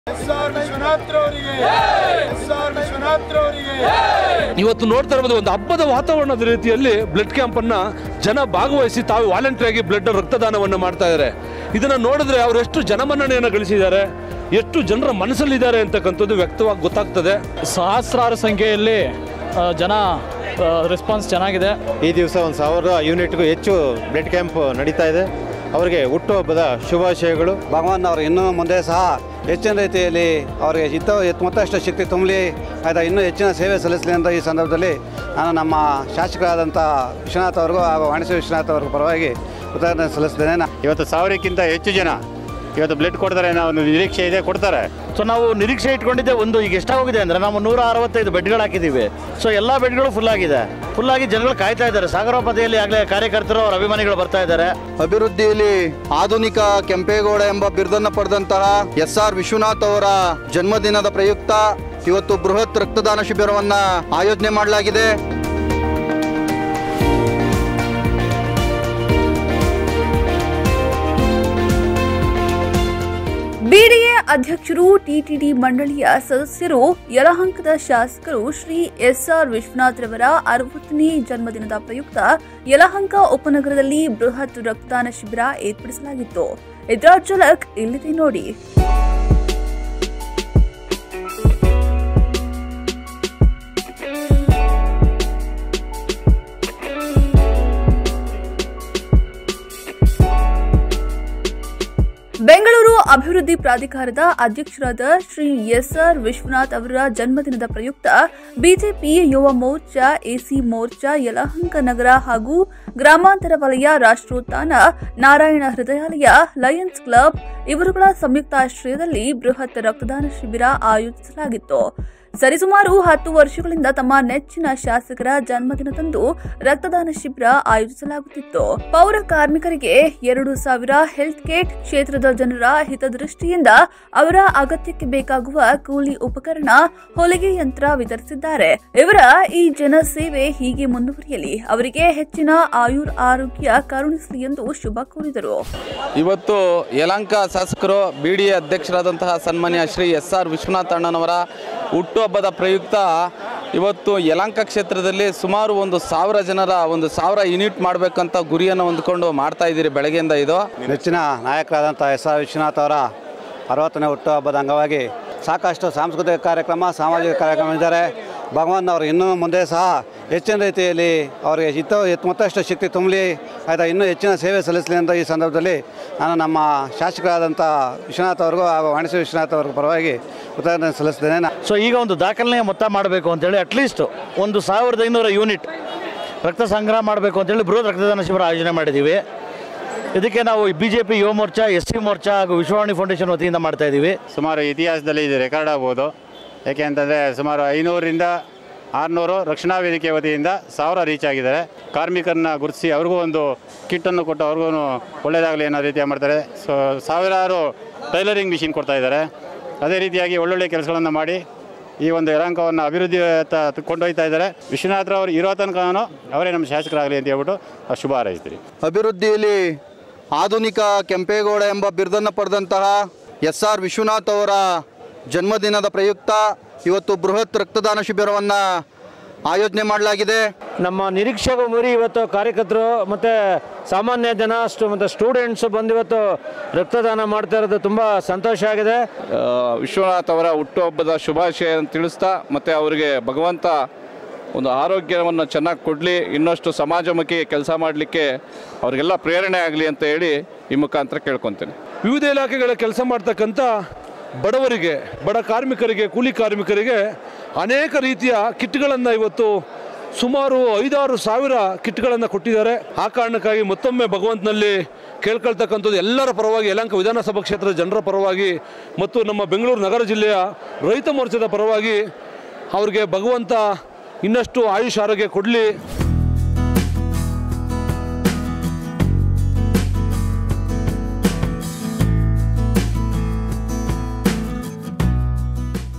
S R ವಿಶ್ವನಾಥ್ರವರಿಗೆ S R ವಿಶ್ವನಾಥ್ರವರಿಗೆ ಇವತ್ತು ನೋಡ್ತಾ ಇರ್ಬೋದು ಒಂದು ಹಬ್ಬದ ವಾತಾವರಣದ ರೀತಿಯಲ್ಲಿ ಬ್ಲಡ್ ಕ್ಯಾಂಪ್ ಅನ್ನ ಜನ ಭಾಗವಹಿಸಿ ತಾವು ವಾಲಂಟರಿ ಆಗಿ ಬ್ಲಡ್ ರಕ್ತದಾನವನ್ನು ಮಾಡ್ತಾ ಇದ್ದಾರೆ ಇದನ್ನ ನೋಡಿದ್ರೆ ಅವರು ಎಷ್ಟು ಜನಮನ್ನಣೆಯನ್ನು ಗಳಿಸಿದ್ದಾರೆ ಎಷ್ಟು ಜನರ ಮನಸ್ಸಲ್ಲಿದ್ದಾರೆ ಅಂತಕ್ಕಂಥದ್ದು ವ್ಯಕ್ತವಾಗಿ ಗೊತ್ತಾಗ್ತದೆ ಸಹಸ್ರಾರು ಸಂಖ್ಯೆಯಲ್ಲಿ ಆ, ಜನ ರೆಸ್ಪಾನ್ಸ್ ಚೆನ್ನಾಗಿದೆ ಈ ದಿವಸ ಒಂದು ಸಾವಿರ ಯೂನಿಟ್ಗೂ ಹೆಚ್ಚು ಬ್ಲಡ್ ಕ್ಯಾಂಪ್ ನಡೀತಾ ಇದೆ ಅವರಿಗೆ ಹುಟ್ಟುಹಬ್ಬದ ಶುಭಾಶಯಗಳು ಭಗವಾನ್ ಅವರು ಇನ್ನೂ ಮುಂದೆ ಸಹ ಹೆಚ್ಚಿನ ರೀತಿಯಲ್ಲಿ ಅವರಿಗೆ ಇದ್ದ ಎತ್- ಮತ್ತಷ್ಟು ಶಕ್ತಿ ತುಂಬಲಿ ಆಯ್ತಾ ಇನ್ನೂ ಹೆಚ್ಚಿನ ಸೇವೆ ಸಲ್ಲಿಸಲಿ ಅಂತ ಈ ಸಂದರ್ಭದಲ್ಲಿ ನಾನು ನಮ್ಮ ಶಾಸಕರಾದಂಥ ವಿಶ್ವನಾಥ್ ಅವ್ರಿಗೂ ಹಾಗೂ ವಾಣಿಜ್ಯ ವಿಶ್ವನಾಥ್ ಅವ್ರಿಗೂ ಪರವಾಗಿ ಕೃತಜ್ಞತೆ ಸಲ್ಲಿಸ್ತೇನೆ ನಾ- ಇವತ್ತು ಸಾವಿರಕ್ಕಿಂತ ಹೆಚ್ಚು ಜನ ಇವತ್ತು ಬ್ಲಡ್ ಕೊಡ್ತಾರೆ ಅನ್ನೋ ಒಂದು ನಿರೀಕ್ಷೆ ಇದೆ ಕೊಡ್ತಾರೆ ಸೊ ನಾವು ನಿರೀಕ್ಷೆ ಇಟ್ಕೊಂಡಿದ್ದೆ ಒಂದು ಈಗ ಎಷ್ಟಾಗೋಗಿದೆ ಅಂದರೆ ನಾವು ನೂರ ಅರವತ್ತೈದು ಬೆಡ್ಗಳು ಹಾಕಿದ್ದೀವಿ ಸೊ ಎಲ್ಲ ಬೆಡ್ಗಳು ಫುಲ್ ಆಗಿದೆ ಫುಲ್ ಆಗಿ ಜನಗಳು ಕಾಯ್ತಾ ಇದ್ದಾರೆ ಸಾಗರೋಪತಿಯಲ್ಲಿ ಆಗಲೇ ಕಾರ್ಯಕರ್ತರು ಅವರ ಅಭಿಮಾನಿಗಳು ಬರ್ತಾ ಇದ್ದಾರೆ ಅಭಿವೃದ್ಧಿಯಲ್ಲಿ ಆಧುನಿಕ ಕೆಂಪೇಗೌಡ ಎಂಬ ಬಿರುದನ್ನು ಪಡೆದಂತಹ ಎಸ್ ಆರ್ ವಿಶ್ವನಾಥ್ ಅವರ ಜನ್ಮದಿನದ ಪ್ರಯುಕ್ತ ಇವತ್ತು ಬೃಹತ್ ರಕ್ತದಾನ ಶಿಬಿರವನ್ನ ಆಯೋಜನೆ ಮಾಡಲಾಗಿದೆ ಬಿಡಿಎ ಅಧ್ಯಕ್ಷರು ಟಿಟಿಡಿ ಮಂಡಳಿಯ ಸದಸ್ಯರು ಯಲಹಂಕದ ಶಾಸಕರು ಶ್ರೀ ಎಸ್ಆರ್ ವಿಶ್ವನಾಥ್ ರವರ ಅರವತ್ತನೇ ಜನ್ಮದಿನದ ಪ್ರಯುಕ್ತ ಯಲಹಂಕ ಉಪನಗರದಲ್ಲಿ ಬೃಹತ್ ರಕ್ತದಾನ ಶಿಬಿರ ಏರ್ಪಡಿಸಲಾಗಿತ್ತು ಇದರ ಝಲಕ್ ಇಲ್ಲಿದೆ ನೋಡಿ ಬೆಂಗಳೂರು ಅಭಿವೃದ್ಧಿ ಪ್ರಾಧಿಕಾರದ ಅಧ್ಯಕ್ಷರಾದ ಶ್ರೀ ಎಸ್ಆರ್ ವಿಶ್ವನಾಥ್ ಅವರ ಜನ್ಮದಿನದ ಪ್ರಯುಕ್ತ ಬಿಜೆಪಿ ಯುವ ಮೋರ್ಚಾ ಎಸಿ ಮೋರ್ಚಾ ಯಲಹಂಕ ನಗರ ಹಾಗೂ ಗ್ರಾಮಾಂತರ ವಲಯ ರಾಷ್ಟ್ರೋತ್ಥಾನ ನಾರಾಯಣ ಹೃದಯಾಲಯ ಲಯನ್ಸ್ ಕ್ಲಬ್ ಇವರುಗಳ ಸಂಯುಕ್ತಾಶ್ರಯದಲ್ಲಿ ಬೃಹತ್ ರಕ್ತದಾನ ಶಿಬಿರ ಆಯೋಜಿಸಲಾಗಿತ್ತು ಸರಿಸುಮಾರು ಹತ್ತು ವರ್ಷಗಳಿಂದ ತಮ್ಮ ನೆಚ್ಚಿನ ಶಾಸಕರ ಜನ್ಮದಿನದಂದು ರಕ್ತದಾನ ಶಿಬಿರ ಆಯೋಜಿಸಲಾಗುತ್ತಿತ್ತು ಪೌರ ಕಾರ್ಮಿಕರಿಗೆ ಎರಡು ಸಾವಿರ ಹೆಲ್ತ್ ಕಿಟ್ ಕ್ಷೇತ್ರದ ಜನರ ಹಿತದೃಷ್ಟಿಯಿಂದ ಅವರ ಅಗತ್ಯಕ್ಕೆ ಬೇಕಾಗುವ ಕೂಲಿ ಉಪಕರಣ ಹೊಲಿಗೆ ಯಂತ್ರ ವಿತರಿಸಿದ್ದಾರೆ ಇವರ ಈ ಜನಸೇವೆ ಹೀಗೆ ಮುಂದುವರಿಯಲಿ ಅವರಿಗೆ ಹೆಚ್ಚಿನ ಆಯುರ್ ಆರೋಗ್ಯ ಕರುಣಿಸಲಿ ಎಂದು ಶುಭ ಕೋರಿದರು ಇವತ್ತು ಯಲಂಕ ಶಾಸಕರು ಬಿ ಡಿ ಎ ಅಧ್ಯಕ್ಷರಾದಂತಹ ಸನ್ಮಾನ್ಯ ಶ್ರೀ ಎಸ್ ಆರ್ ವಿಶ್ವನಾಥ್ ಅಣ್ಣನವರ ಹುಟ್ಟುಹಬ್ಬದ ಪ್ರಯುಕ್ತ ಇವತ್ತು ಯಲಂಕ ಕ್ಷೇತ್ರದಲ್ಲಿ ಸುಮಾರು ಒಂದು ಸಾವಿರ ಜನರ ಒಂದು ಸಾವಿರ ಯೂನಿಟ್ ಮಾಡಬೇಕಂತ ಗುರಿಯನ್ನು ಹೊಂದ್ಕೊಂಡು ಮಾಡ್ತಾ ಇದ್ದೀರಿ ಬೆಳಗ್ಗೆಯಿಂದ ಇದು ನೆಚ್ಚಿನ ನಾಯಕರಾದಂಥ ಎಸ್ ಆರ್ ವಿಶ್ವನಾಥ್ ಅವರ ಅರವತ್ತನೇ ಹುಟ್ಟುಹಬ್ಬದ ಅಂಗವಾಗಿ ಸಾಕಷ್ಟು ಸಾಂಸ್ಕೃತಿಕ ಕಾರ್ಯಕ್ರಮ ಸಾಮಾಜಿಕ ಕಾರ್ಯಕ್ರಮ ಇದ್ದಾರೆ ಭಗವಾನ್ ಅವರು ಇನ್ನೂ ಮುಂದೆ ಸಹ ಹೆಚ್ಚಿನ ರೀತಿಯಲ್ಲಿ ಅವರಿಗೆ ಇದ್ದ ಎತ್- ಮತ್ತಷ್ಟು ಶಕ್ತಿ ತುಂಬಲಿ ಆಯ್ತಾ ಇನ್ನೂ ಹೆಚ್ಚಿನ ಸೇವೆ ಸಲ್ಲಿಸಲಿ ಅಂತ ಈ ಸಂದರ್ಭದಲ್ಲಿ ನಾನು ನಮ್ಮ ಶಾಸಕರಾದಂಥ ವಿಶ್ವನಾಥ್ ಅವ್ರಿಗೂ ಹಾಗೂ ವಾಣಿಜ್ಯ ವಿಶ್ವನಾಥ್ ಅವ್ರಿಗೂ ಪರವಾಗಿ ಕೃತಜ್ಞತೆ ಸಲ್ಲಿಸ್ತೇನೆ ನಾ- ಸೊ ಈಗ ಒಂದು ದಾಖಲೆಯ ಮೊತ್ತ ಮಾಡಬೇಕು ಅಂತೇಳಿ ಅಟ್ಲೀಸ್ಟ್ ಒಂದು ಸಾವಿರದ ಐನೂರ ಯೂನಿಟ್ ರಕ್ತ ಸಂಗ್ರಹ ಮಾಡಬೇಕು ಅಂತೇಳಿ ಬೃಹತ್ ರಕ್ತದಾನ ಶಿಬಿರ ಆಯೋಜನೆ ಮಾಡಿದ್ದೀವಿ ಇದಕ್ಕೆ ನಾವು ಬಿ ಜೆ ಪಿ ಯುವ ಮೋರ್ಚಾ ಎಸ್ ಸಿ ಮೋರ್ಚಾ ಹಾಗೂ ವಿಶ್ವವಾಣಿ ಫೌಂಡೇಶನ್ ವತಿಯಿಂದ ಮಾಡ್ತಾ ಇದ್ದೀವಿ ಸುಮಾರು ಇತಿಹಾಸದಲ್ಲಿ ಇದು ರೆಕಾರ್ಡ್ ಆಗ್ಬೋದು ಯಾಕೆ ಅಂತಂದರೆ ಸುಮಾರು ಐನೂರರಿಂದ ಆರುನೂರು ರಕ್ಷಣಾ ವೇದಿಕೆ ವತಿಯಿಂದ ಸಾವಿರ ರೀಚ್ ಆಗಿದ್ದಾರೆ ಕಾರ್ಮಿಕರನ್ನ ಗುರುತಿಸಿ ಅವ್ರಿಗೂ ಒಂದು ಕಿಟ್ಟನ್ನು ಕೊಟ್ಟು ಅವ್ರಿಗೂ ಒಳ್ಳೆಯದಾಗಲಿ ಅನ್ನೋ ರೀತಿಯ ಮಾಡ್ತಾರೆ ಸೊ ಸಾವಿರಾರು ಟೈಲರಿಂಗ್ ಮಿಷಿನ್ ಕೊಡ್ತಾ ಇದ್ದಾರೆ ಅದೇ ರೀತಿಯಾಗಿ ಒಳ್ಳೊಳ್ಳೆ ಕೆಲಸಗಳನ್ನು ಮಾಡಿ ಈ ಒಂದು ಯಲಾಂಕವನ್ನು ಅಭಿವೃದ್ಧಿ ಕೊಂಡೊಯ್ತಾ ಇದ್ದಾರೆ ವಿಶ್ವನಾಥ್ರವರು ಇರೋ ತನಕನೂ ಅವರೇ ನಮ್ಮ ಶಾಸಕರಾಗಲಿ ಅಂತ ಹೇಳ್ಬಿಟ್ಟು ಶುಭ ಹಾರೈಸ್ತೀರಿ ಅಭಿವೃದ್ಧಿಯಲ್ಲಿ ಆಧುನಿಕ ಕೆಂಪೇಗೌಡ ಎಂಬ ಬಿರುದನ್ನು ಪಡೆದಂತಹ ಎಸ್ ಆರ್ ವಿಶ್ವನಾಥ್ ಅವರ ಜನ್ಮದಿನದ ಪ್ರಯುಕ್ತ ಇವತ್ತು ಬೃಹತ್ ರಕ್ತದಾನ ಶಿಬಿರವನ್ನು ಆಯೋಜನೆ ಮಾಡಲಾಗಿದೆ ನಮ್ಮ ನಿರೀಕ್ಷೆಗೂ ಮೀರಿ ಇವತ್ತು ಕಾರ್ಯಕರ್ತರು ಮತ್ತು ಸಾಮಾನ್ಯ ಜನ ಅಷ್ಟು ಮತ್ತು ಸ್ಟೂಡೆಂಟ್ಸ್ ಬಂದು ಇವತ್ತು ರಕ್ತದಾನ ಮಾಡ್ತಾ ಇರೋದು ತುಂಬ ಸಂತೋಷ ಆಗಿದೆ ವಿಶ್ವನಾಥ್ ಅವರ ಹುಟ್ಟುಹಬ್ಬದ ಶುಭಾಶಯ ತಿಳಿಸ್ತಾ ಮತ್ತು ಅವರಿಗೆ ಭಗವಂತ ಒಂದು ಆರೋಗ್ಯವನ್ನು ಚೆನ್ನಾಗಿ ಕೊಡಲಿ ಇನ್ನಷ್ಟು ಸಮಾಜಮುಖಿ ಕೆಲಸ ಮಾಡಲಿಕ್ಕೆ ಅವರಿಗೆಲ್ಲ ಪ್ರೇರಣೆ ಆಗಲಿ ಅಂತ ಹೇಳಿ ಈ ಮುಖಾಂತರ ಕೇಳ್ಕೊತೇನೆ ವಿವಿಧ ಇಲಾಖೆಗಳ ಕೆಲಸ ಮಾಡ್ತಕ್ಕಂಥ ಬಡವರಿಗೆ ಬಡ ಕಾರ್ಮಿಕರಿಗೆ ಕೂಲಿ ಕಾರ್ಮಿಕರಿಗೆ ಅನೇಕ ರೀತಿಯ ಕಿಟ್ಗಳನ್ನು ಇವತ್ತು ಸುಮಾರು ಐದಾರು ಸಾವಿರ ಕಿಟ್ಗಳನ್ನು ಕೊಟ್ಟಿದ್ದಾರೆ ಆ ಕಾರಣಕ್ಕಾಗಿ ಮತ್ತೊಮ್ಮೆ ಭಗವಂತನಲ್ಲಿ ಕೇಳ್ಕೊಳ್ತಕ್ಕಂಥದ್ದು ಎಲ್ಲರ ಪರವಾಗಿ ಯಲಂಕ ವಿಧಾನಸಭಾ ಕ್ಷೇತ್ರದ ಜನರ ಪರವಾಗಿ ಮತ್ತು ನಮ್ಮ ಬೆಂಗಳೂರು ನಗರ ಜಿಲ್ಲೆಯ ರೈತ ಮೋರ್ಚಾದ ಪರವಾಗಿ ಅವ್ರಿಗೆ ಭಗವಂತ ಇನ್ನಷ್ಟು ಆಯುಷ್ ಆರೋಗ್ಯ ಕೊಡಲಿ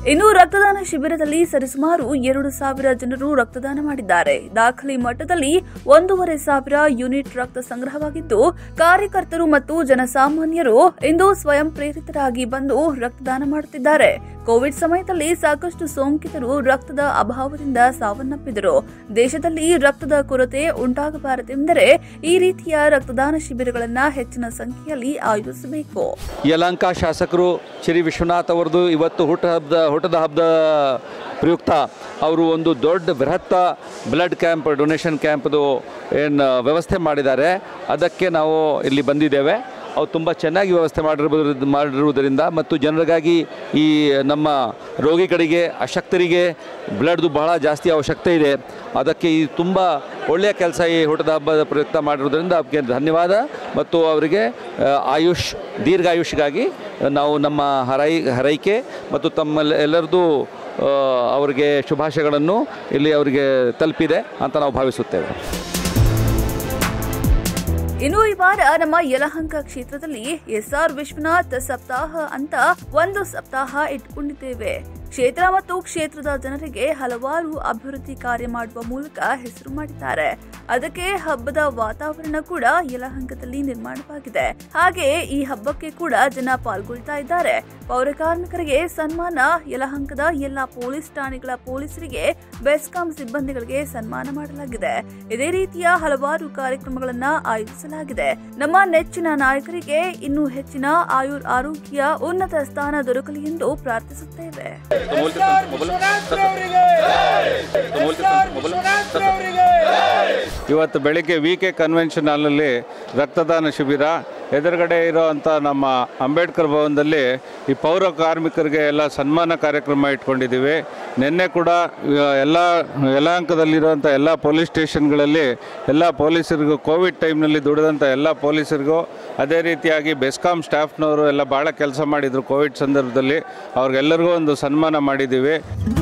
ಇನ್ನು ರಕ್ತದಾನ ಶಿಬಿರದಲ್ಲಿ ಸರಿಸುಮಾರು ಎರಡು ಸಾವಿರ ಜನರು ರಕ್ತದಾನ ಮಾಡಿದ್ದಾರೆ ದಾಖಲೆ ಮಟ್ಟದಲ್ಲಿ ಒಂದೂವರೆ ಸಾವಿರ ಯೂನಿಟ್ ರಕ್ತ ಸಂಗ್ರಹವಾಗಿದ್ದು ಕಾರ್ಯಕರ್ತರು ಮತ್ತು ಜನಸಾಮಾನ್ಯರು ಇಂದು ಸ್ವಯಂ ಪ್ರೇರಿತರಾಗಿ ಬಂದು ರಕ್ತದಾನ ಮಾಡುತ್ತಿದ್ದಾರೆ ಕೋವಿಡ್ ಸಮಯದಲ್ಲಿ ಸಾಕಷ್ಟು ಸೋಂಕಿತರು ರಕ್ತದ ಅಭಾವದಿಂದ ಸಾವನ್ನಪ್ಪಿದರು ದೇಶದಲ್ಲಿ ರಕ್ತದ ಕೊರತೆ ಉಂಟಾಗಬಾರದೆಂದರೆ ಈ ರೀತಿಯ ರಕ್ತದಾನ ಶಿಬಿರಗಳನ್ನು ಹೆಚ್ಚಿನ ಸಂಖ್ಯೆಯಲ್ಲಿ ಆಯೋಜಿಸಬೇಕು ಯಲಹಂಕ ಶಾಸಕರು ಶ್ರೀ ವಿಶ್ವನಾಥ್ ಅವರದು ಇವತ್ತು ಹುಟ್ಟು ಹಬ್ಬದ ಹುಟ್ಟದ ಹಬ್ಬದ ಪ್ರಯುಕ್ತ ಅವರು ಒಂದು ದೊಡ್ಡ ಬೃಹತ್ತ ಬ್ಲಡ್ ಕ್ಯಾಂಪ್ ಡೊನೇಷನ್ ಕ್ಯಾಂಪ್ದು ಏನು ವ್ಯವಸ್ಥೆ ಮಾಡಿದ್ದಾರೆ ಅದಕ್ಕೆ ನಾವು ಇಲ್ಲಿ ಬಂದಿದ್ದೇವೆ ಅವ್ರು ತುಂಬ ಚೆನ್ನಾಗಿ ವ್ಯವಸ್ಥೆ ಮಾಡಿರುವುದರಿಂದ ಮಾಡಿರುವುದರಿಂದ ಮತ್ತು ಜನರಿಗಾಗಿ ಈ ನಮ್ಮ ರೋಗಿಗಳಿಗೆ ಅಶಕ್ತರಿಗೆ ಬ್ಲಡ್ದು ಬಹಳ ಜಾಸ್ತಿ ಅವಶ್ಯಕತೆ ಇದೆ ಅದಕ್ಕೆ ಈ ತುಂಬ ಒಳ್ಳೆಯ ಕೆಲಸ ಈ ಹುಟ್ಟದ ಹಬ್ಬದ ಪ್ರಯುಕ್ತ ಮಾಡಿರೋದ್ರಿಂದ ಅವರಿಗೆ ಧನ್ಯವಾದ ಮತ್ತು ಅವರಿಗೆ ಆ, ಆಯುಷ್ ದೀರ್ಘಾಯುಷ್ಗಾಗಿ ನಾವು ನಮ್ಮ ಹರೈ ಹರೈಕೆ ಮತ್ತು ತಮ್ಮ ಎಲ್ಲರದು ಅವರಿಗೆ ಶುಭಾಶಯಗಳನ್ನು ಇಲ್ಲಿ ಅವರಿಗೆ ತಲುಪಿದೆ ಅಂತ ನಾವು ಭಾವಿಸುತ್ತೇವೆ ಇನ್ನು ಈ ವಾರ ನಮ್ಮ ಯಲಹಂಕ ಕ್ಷೇತ್ರದಲ್ಲಿ ಎಸ್ಆರ್ ವಿಶ್ವನಾಥ್ ಸಪ್ತಾಹ ಅಂತ ಒಂದು ಸಪ್ತಾಹ ಇಟ್ಕೊಂಡಿದ್ದೇವೆ ಕ್ಷೇತ್ರ ಮತ್ತು ಕ್ಷೇತ್ರದ ಜನರಿಗೆ ಹಲವಾರು ಅಭಿವೃದ್ಧಿ ಕಾರ್ಯ ಮಾಡುವ ಮೂಲಕ ಹೆಸರು ಮಾಡಿದ್ದಾರೆ ಅದಕ್ಕೆ ಹಬ್ಬದ ವಾತಾವರಣ ಕೂಡ ಯಲಹಂಕದಲ್ಲಿ ನಿರ್ಮಾಣವಾಗಿದೆ ಹಾಗೆ ಈ ಹಬ್ಬಕ್ಕೆ ಕೂಡ ಜನ ಪಾಲ್ಗೊಳ್ತಾ ಇದ್ದಾರೆ ಪೌರಕಾರ್ಮಿಕರಿಗೆ ಸನ್ಮಾನ ಯಲಹಂಕದ ಎಲ್ಲ ಪೊಲೀಸ್ ಠಾಣೆಗಳ ಪೊಲೀಸರಿಗೆ ಬೆಸ್ಕಾಂ ಸಿಬ್ಬಂದಿಗಳಿಗೆ ಸನ್ಮಾನ ಮಾಡಲಾಗಿದೆ ಇದೇ ರೀತಿಯ ಹಲವಾರು ಕಾರ್ಯಕ್ರಮಗಳನ್ನ ಆಯೋಜಿಸಲಾಗಿದೆ ನಮ್ಮ ನೆಚ್ಚಿನ ನಾಯಕರಿಗೆ ಇನ್ನೂ ಹೆಚ್ಚಿನ ಆಯುರ್ ಆರೋಗ್ಯ ಉನ್ನತ ಸ್ಥಾನ ದೊರಕಲಿ ಎಂದು ಪ್ರಾರ್ಥಿಸುತ್ತೇವೆ ಇವತ್ತು ಬೆಳಿಗ್ಗೆ ವಿ ಕೆ ಕನ್ವೆನ್ಷನ್ ಹಾಲ್ನಲ್ಲಿ ರಕ್ತದಾನ ಶಿಬಿರ ಎದುರುಗಡೆ ಇರೋವಂಥ ನಮ್ಮ ಅಂಬೇಡ್ಕರ್ ಭವನದಲ್ಲಿ ಈ ಪೌರ ಕಾರ್ಮಿಕರಿಗೆ ಎಲ್ಲ ಸನ್ಮಾನ ಕಾರ್ಯಕ್ರಮ ಇಟ್ಕೊಂಡಿದ್ದೀವಿ ನಿನ್ನೆ ಕೂಡ ಆ, ಎಲ್ಲ ಯಲಹಂಕದಲ್ಲಿರುವಂಥ ಎಲ್ಲ ಪೊಲೀಸ್ ಸ್ಟೇಷನ್ಗಳಲ್ಲಿ ಎಲ್ಲ ಪೊಲೀಸರಿಗೂ ಕೋವಿಡ್ ಟೈಮ್ನಲ್ಲಿ ದುಡಿದಂಥ ಎಲ್ಲ ಪೊಲೀಸರಿಗೂ ಅದೇ ರೀತಿಯಾಗಿ ಬೆಸ್ಕಾಂ ಸ್ಟಾಫ್ನವರು ಎಲ್ಲ ಭಾಳ ಕೆಲಸ ಮಾಡಿದರು ಕೋವಿಡ್ ಸಂದರ್ಭದಲ್ಲಿ ಅವ್ರಿಗೆಲ್ಲರಿಗೂ ಒಂದು ಸನ್ಮಾನ ಮಾಡಿದ್ದೀವಿ